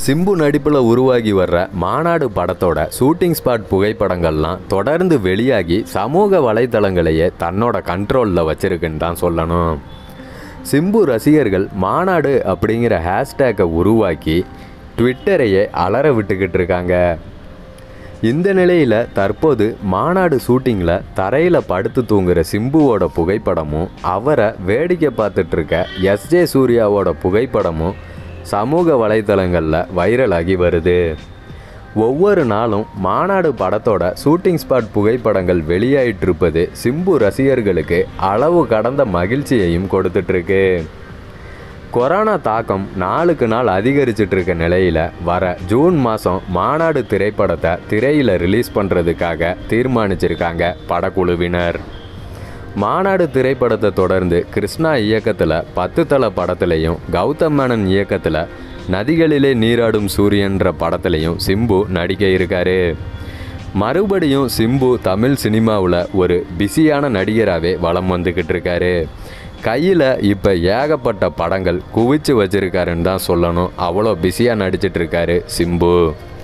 சிம்பு நடிப்பில் உருவாகி வர்ற மாநாடு படத்தோட ஷூட்டிங் ஸ்பாட் புகைப்படங்கள்லாம் தொடர்ந்து வெளியாகி சமூக வலைத்தளங்களையே தன்னோட கண்ட்ரோலில் வச்சிருக்குன்னு தான் சொல்லணும் சிம்பு ரசிகர்கள் மாநாடு அப்படிங்கிற ஹேஷ்டேக்கை உருவாக்கி ட்விட்டரையே அலற விட்டுக்கிட்டு இருக்காங்க இந்த நிலையில் தற்போது மாநாடு ஷூட்டிங்கில் தரையில் படுத்து தூங்குற சிம்புவோட புகைப்படமும் அவரை வேடிக்கை பார்த்துட்டு இருக்க எஸ்ஜே சூர்யாவோட புகைப்படமும் சமூக வலைத்தளங்களில் வைரலாகி வருது ஒவ்வொரு நாளும் மாநாடு படத்தோட ஷூட்டிங் ஸ்பாட் புகைப்படங்கள் வெளியாயிட்டு இருப்பது சிம்பு ரசிகர்களுக்கு அளவு கடந்த மகிழ்ச்சியையும் கொடுத்துட்ருக்கு கொரோனா தாக்கம் நாளுக்கு நாள் அதிகரிச்சிட்டு இருக்க நிலையில் வர ஜூன் மாதம் மாநாடு திரைப்படத்தை திரையில் ரிலீஸ் பண்ணுறதுக்காக தீர்மானிச்சிருக்காங்க படக்குழுவினர் மாநாடு திரைப்படத்தை தொடர்ந்து கிருஷ்ணா இயக்கத்தில் பத்து தல படத்துலையும் கௌதம் மேனன் இயக்கத்தில் நதிகளிலே நீராடும் சூரியன்ற படத்துலையும் சிம்பு நடிக்க இருக்காரு மறுபடியும் சிம்பு தமிழ் சினிமாவில் ஒரு பிஸியான நடிகராகவே வலம் வந்துக்கிட்டு இருக்காரு கையில் இப்போ ஏகப்பட்ட படங்கள் குவிச்சு வச்சிருக்காருன்னு தான் சொல்லணும் அவ்வளோ பிஸியாக நடிச்சிட்டு இருக்காரு சிம்பு